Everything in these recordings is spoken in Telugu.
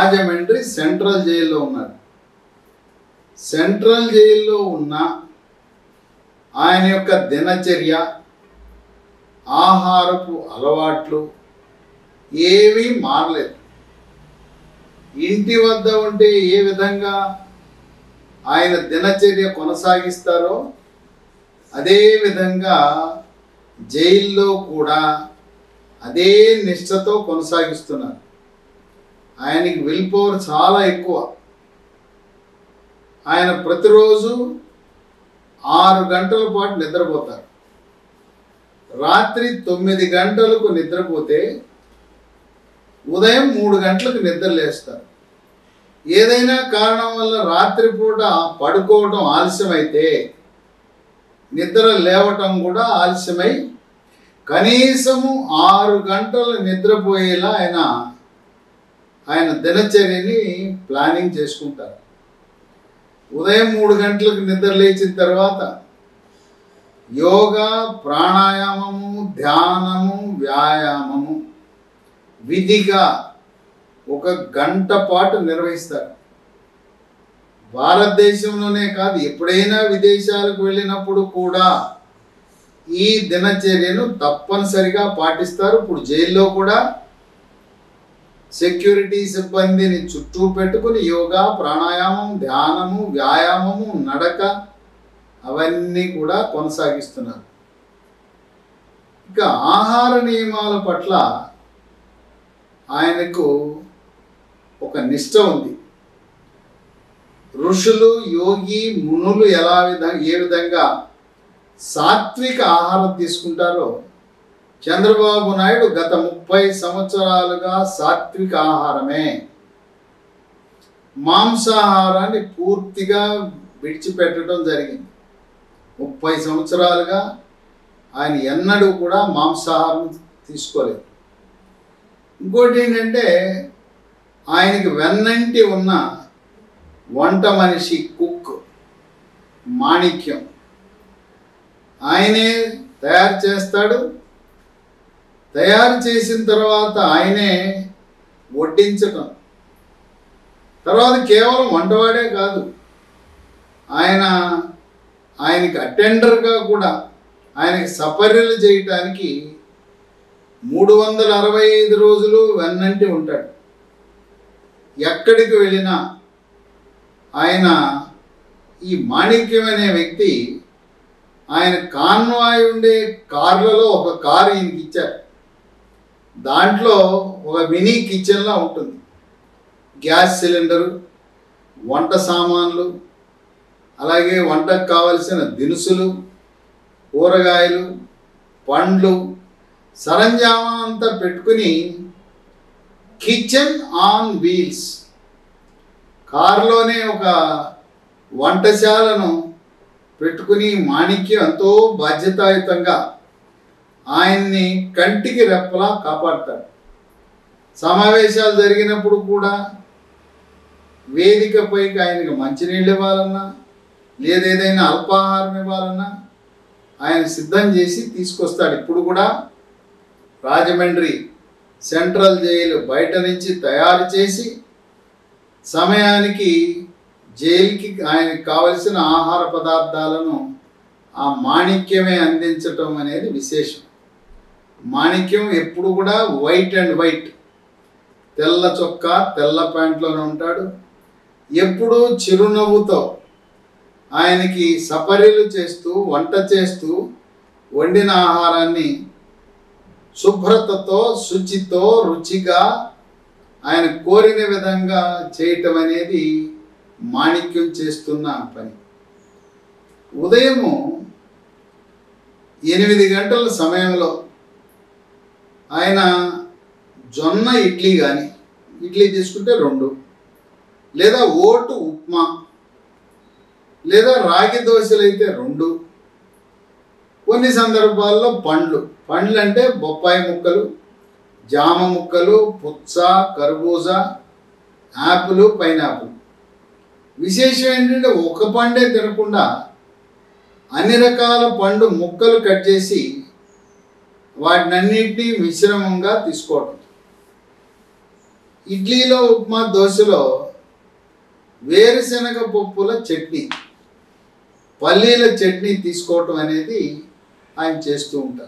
రాజమండ్రి సెంట్రల్ జైల్లో ఉన్నాడు సెంట్రల్ జైల్లో ఉన్న ఆయన యొక్క దినచర్య ఆహారపు అలవాట్లు ఏమీ మారలేదు ఇంటి వద్ద ఉంటే ఏ విధంగా ఆయన దినచర్య కొనసాగిస్తారో అదే విధంగా జైల్లో కూడా అదే నిష్ఠతో కొనసాగిస్తున్నారు ఆయనకి విల్ పవర్ చాలా ఎక్కువ ఆయన ప్రతిరోజు ఆరు గంటల పాటు నిద్రపోతారు రాత్రి తొమ్మిది గంటలకు నిద్రపోతే ఉదయం మూడు గంటలకు నిద్ర లేస్తారు ఏదైనా కారణం వల్ల రాత్రిపూట పడుకోవడం ఆలస్యమైతే నిద్ర లేవటం కూడా ఆలస్యమై కనీసము ఆరు గంటలు నిద్రపోయేలా ఆయన ఆయన దినచర్యని ప్లానింగ్ చేసుకుంటారు ఉదయం మూడు గంటలకు నిద్ర లేచిన తర్వాత యోగా ప్రాణాయామము ధ్యానము వ్యాయామము విధిగా ఒక గంట పాటు నిర్వహిస్తారు భారతదేశంలోనే కాదు ఎప్పుడైనా విదేశాలకు వెళ్ళినప్పుడు కూడా ఈ దినచర్యను తప్పనిసరిగా పాటిస్తారు ఇప్పుడు జైల్లో కూడా సెక్యూరిటీ సిబ్బందిని చుట్టూ పెట్టుకుని యోగా ప్రాణాయామం ధ్యానము వ్యాయామము నడక అవన్నీ కూడా కొనసాగిస్తున్నారు ఇక ఆహార నియమాల పట్ల ఆయనకు ఒక నిష్ట ఉంది ఋషులు యోగి మునులు ఎలా విధంగా ఏ విధంగా సాత్విక ఆహారం తీసుకుంటారో చంద్రబాబు నాయుడు గత ముప్పై సంవత్సరాలుగా సాత్విక ఆహారమే మాంసాహారాన్ని పూర్తిగా విడిచిపెట్టడం జరిగింది ముప్పై సంవత్సరాలుగా ఆయన ఎన్నడూ కూడా మాంసాహారం తీసుకోలేదు ఇంకోటి ఏంటంటే ఆయనకి వెన్నంటి ఉన్న వంట మనిషి కుక్ మాణిక్యం ఆయనే తయారు చేస్తాడు తయారు చేసిన తర్వాత ఆయనే వడ్డించటం తర్వాత కేవలం వంటవాడే కాదు ఆయన ఆయనకి అటెండర్గా కూడా ఆయనకి సపర్యలు చేయటానికి మూడు వందల అరవై ఐదు రోజులు వెన్నంటి ఉంటాడు ఎక్కడికి వెళ్ళినా ఆయన ఈ మాణిక్యం అనే వ్యక్తి ఆయన కాన్వాయ్ ఉండే కార్లలో ఒక కారు ఈయనకి ఇచ్చారు దాంట్లో ఒక మినీ కిచెన్లా ఉంటుంది గ్యాస్ సిలిండరు వంట సామాన్లు అలాగే వంటకు కావలసిన దినుసులు కూరగాయలు పండ్లు సరంజామా అంతా పెట్టుకుని కిచెన్ ఆన్ వీల్స్ కారులోనే ఒక వంటశాలను పెట్టుకుని మాణిక్యం ఎంతో బాధ్యతాయుతంగా ఆయన్ని కంటికి రెప్పలా కాపాడతాడు సమావేశాలు జరిగినప్పుడు కూడా వేదికపైకి ఆయనకి మంచినీళ్ళు ఇవ్వాలన్నా లేదేదైనా అల్పాహారం ఇవ్వాలన్నా ఆయన సిద్ధం చేసి తీసుకొస్తాడు ఇప్పుడు కూడా రాజమండ్రి సెంట్రల్ జైలు బయట నుంచి తయారు చేసి సమయానికి జైలుకి ఆయనకి కావలసిన ఆహార పదార్థాలను ఆ మాణిక్యమే అందించటం అనేది విశేషం మాణిక్యం ఎప్పుడు కూడా వైట్ అండ్ వైట్ తెల్ల చొక్కా తెల్ల ప్యాంట్లోనే ఉంటాడు ఎప్పుడూ చిరునవ్వుతో ఆయనకి సపర్యలు చేస్తూ వంట చేస్తూ వండిన ఆహారాన్ని శుభ్రతతో శుచితో రుచిగా ఆయన కోరిన విధంగా చేయటం అనేది మాణిక్యం చేస్తున్న పని ఉదయము ఎనిమిది గంటల సమయంలో ఆయన జొన్న ఇడ్లీ కానీ ఇడ్లీ తీసుకుంటే రెండు లేదా ఓటు ఉప్మా లేదా రాగి దోశలు అయితే రెండు కొన్ని సందర్భాల్లో పండ్లు పండ్లు అంటే బొప్పాయి ముక్కలు జామ ముక్కలు పుచ్చ కర్బూజా యాపిల్ పైనాపిల్ విశేషం ఏంటంటే ఒక పండే తినకుండా అన్ని రకాల పండు ముక్కలు కట్ చేసి వాటినన్నింటినీ మిశ్రమంగా తీసుకోవడం ఇడ్లీలో ఉప్మా దోశలో వేరుశనగ పప్పుల చట్నీ పల్లీల చట్నీ తీసుకోవటం అనేది ఆయన చేస్తూ ఉంటారు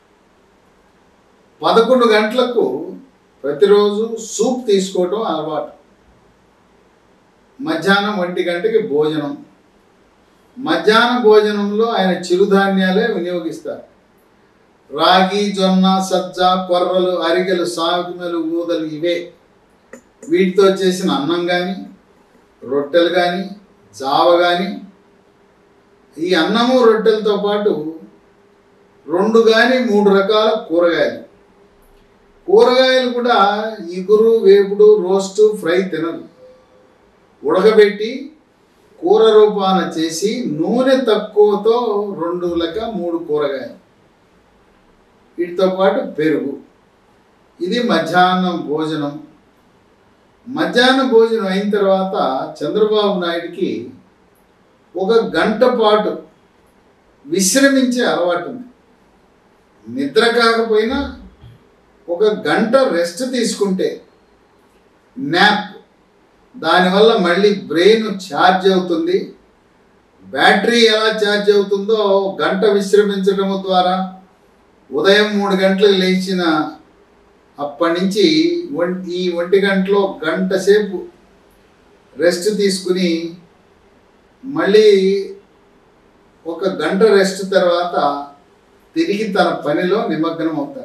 పదకొండు గంటలకు ప్రతిరోజు సూప్ తీసుకోవటం అలవాటు మధ్యాహ్నం ఒంటి గంటకి భోజనం మధ్యాహ్న భోజనంలో ఆయన చిరుధాన్యాలే వినియోగిస్తారు రాగి జొన్న సజ్జ కొర్రలు అరిగెలు సాగుమెలు ఊదలు ఇవే వీటితో చేసిన అన్నం కానీ రొట్టెలు కానీ జావ కానీ ఈ అన్నము రొట్టెలతో పాటు రెండు కానీ మూడు రకాల కూరగాయలు కూరగాయలు కూడా ఇగురు వేపుడు రోస్టు ఫ్రై తినరు ఉడకబెట్టి కూర రూపాన చేసి నూనె తక్కువతో రెండు లెక్క మూడు కూరగాయలు వీటితో పాటు పెరుగు ఇది మధ్యాహ్నం భోజనం మధ్యాహ్న భోజనం అయిన తర్వాత చంద్రబాబు నాయుడికి ఒక గంట పాటు విశ్రమించే అలవాటు ఉంది నిద్ర కాకపోయినా ఒక గంట రెస్ట్ తీసుకుంటే న్యాప్ దానివల్ల మళ్ళీ బ్రెయిన్ ఛార్జ్ అవుతుంది బ్యాటరీ ఎలా ఛార్జ్ అవుతుందో గంట విశ్రమించడం ద్వారా ఉదయం మూడు గంటలకు లేచిన అప్పటి నుంచి ఒంటి ఈ ఒంటి గంటలో గంట సేపు రెస్ట్ తీసుకుని మళ్ళీ ఒక గంట రెస్ట్ తర్వాత తిరిగి తన పనిలో నిమగ్నం అవుతారు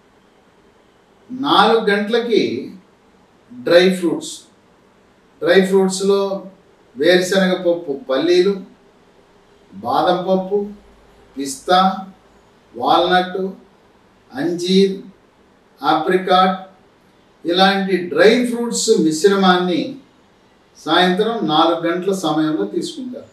నాలుగు గంటలకి డ్రై ఫ్రూట్స్ డ్రై ఫ్రూట్స్లో వేరుశనగ పప్పు పల్లీలు బాదం పప్పు పిస్తా వాల్నట్ అంజీర్ ఆప్రికాట్ ఇలాంటి డ్రై ఫ్రూట్స్ మిశ్రమాన్ని సాయంత్రం నాలుగు గంటల సమయంలో తీసుకుంటారు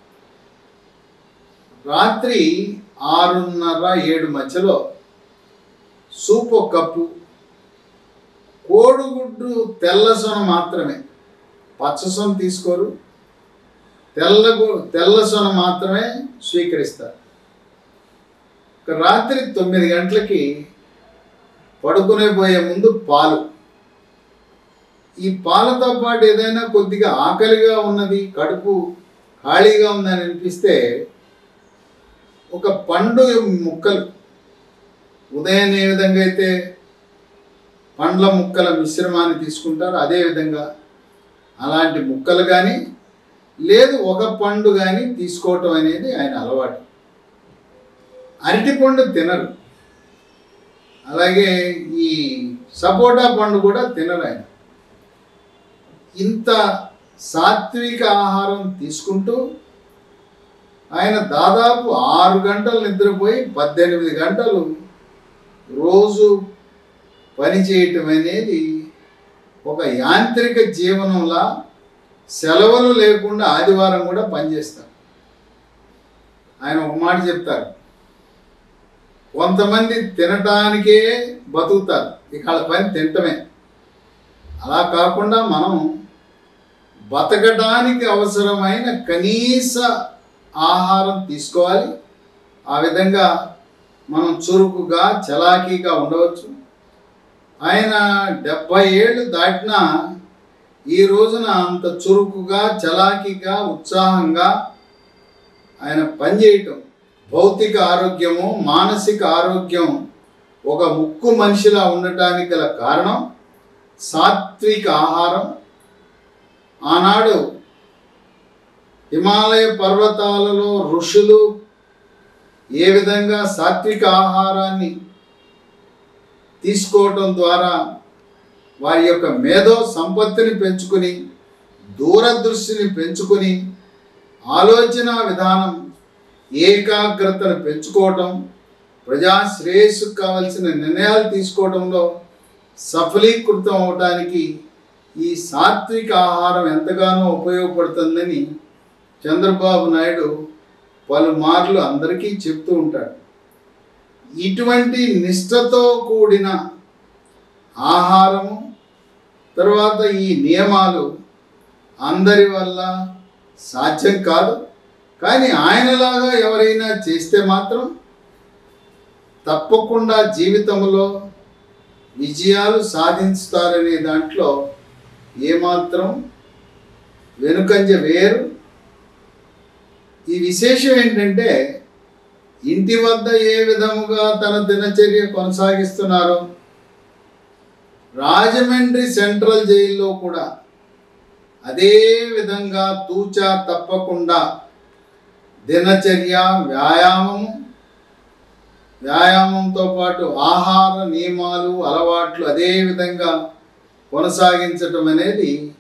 రాత్రి ఆరున్నర ఏడు మధ్యలో సూప్ ఒక కప్పు కోడిగుడ్డు తెల్ల సొన మాత్రమే పచ్చ సొన తీసుకోరు తెల్ల గు- తెల్ల సొన మాత్రమే స్వీకరిస్తారు ఇక రాత్రి తొమ్మిది గంటలకి పడుకునే పోయే ముందు పాలు ఈ పాలతో పాటు ఏదైనా కొద్దిగా ఆకలిగా ఉన్నది కడుపు ఖాళీగా ఉందని అనిపిస్తే ఒక పండు ముక్కలు ఉదయం ఏ విధంగా అయితే పండ్ల ముక్కల మిశ్రమాన్ని తీసుకుంటారో అదే విధంగా అలాంటి ముక్కలు కానీ లేదు ఒక పండు కానీ తీసుకోవటం అనేది ఆయన అలవాటు అరటిపండు తినరు అలాగే ఈ సపోటా పండు కూడా తినరు ఆయన ఇంత సాత్విక ఆహారం తీసుకుంటూ ఆయన దాదాపు ఆరు గంటలు నిద్రపోయి పద్దెనిమిది గంటలు రోజు పని చేయటం అనేది ఒక యాంత్రిక జీవనంలా సెలవులు లేకుండా ఆదివారం కూడా పనిచేస్తారు ఆయన ఒక మాట చెప్తారు కొంతమంది తినటానికే బతుకుతారు ఇక వాళ్ళ పని తినటమే అలా కాకుండా మనం బతకడానికి అవసరమైన కనీస ఆహారం తీసుకోవాలి ఆ విధంగా మనం చురుకుగా చలాకీగా ఉండవచ్చు ఆయన డెబ్భై ఏళ్ళు దాటినా ఈ రోజున అంత చురుకుగా చలాకీగా ఉత్సాహంగా ఆయన పనిచేయటం భౌతిక ఆరోగ్యము మానసిక ఆరోగ్యం ఒక ముక్కు మనిషిలా ఉండటానికి గల కారణం సాత్విక ఆహారం ఆనాడు హిమాలయ పర్వతాలలో ఋషులు ఏ విధంగా సాత్విక ఆహారాన్ని తీసుకోవటం ద్వారా వారి యొక్క మేధో సంపత్తిని పెంచుకుని దూరదృష్టిని పెంచుకుని ఆలోచన విధానం ఏకాగ్రతను పెంచుకోవటం ప్రజా శ్రేయస్సుకు కావలసిన నిర్ణయాలు తీసుకోవడంలో సఫలీకృతం అవటానికి ఈ సాత్విక ఆహారం ఎంతగానో ఉపయోగపడుతుందని చంద్రబాబు నాయుడు పలుమార్లు అందరికీ చెప్తూ ఉంటాడు ఇటువంటి నిష్ఠతో కూడిన ఆహారము తర్వాత ఈ నియమాలు అందరి వల్ల సాధ్యం కాదు కానీ ఆయనలాగా ఎవరైనా చేస్తే మాత్రం తప్పకుండా జీవితంలో విజయాలు సాధిస్తారనే దాంట్లో ఏమాత్రం వెనుకంజ వేరు ఈ విశేషం ఏంటంటే ఇంటి వద్ద ఏ విధముగా తన దినచర్య కొనసాగిస్తున్నారో రాజమండ్రి సెంట్రల్ జైల్లో కూడా అదే విధంగా తూచా తప్పకుండా దినచర్య వ్యాయామము వ్యాయామంతో పాటు ఆహార నియమాలు అలవాట్లు అదే విధంగా కొనసాగించటం అనేది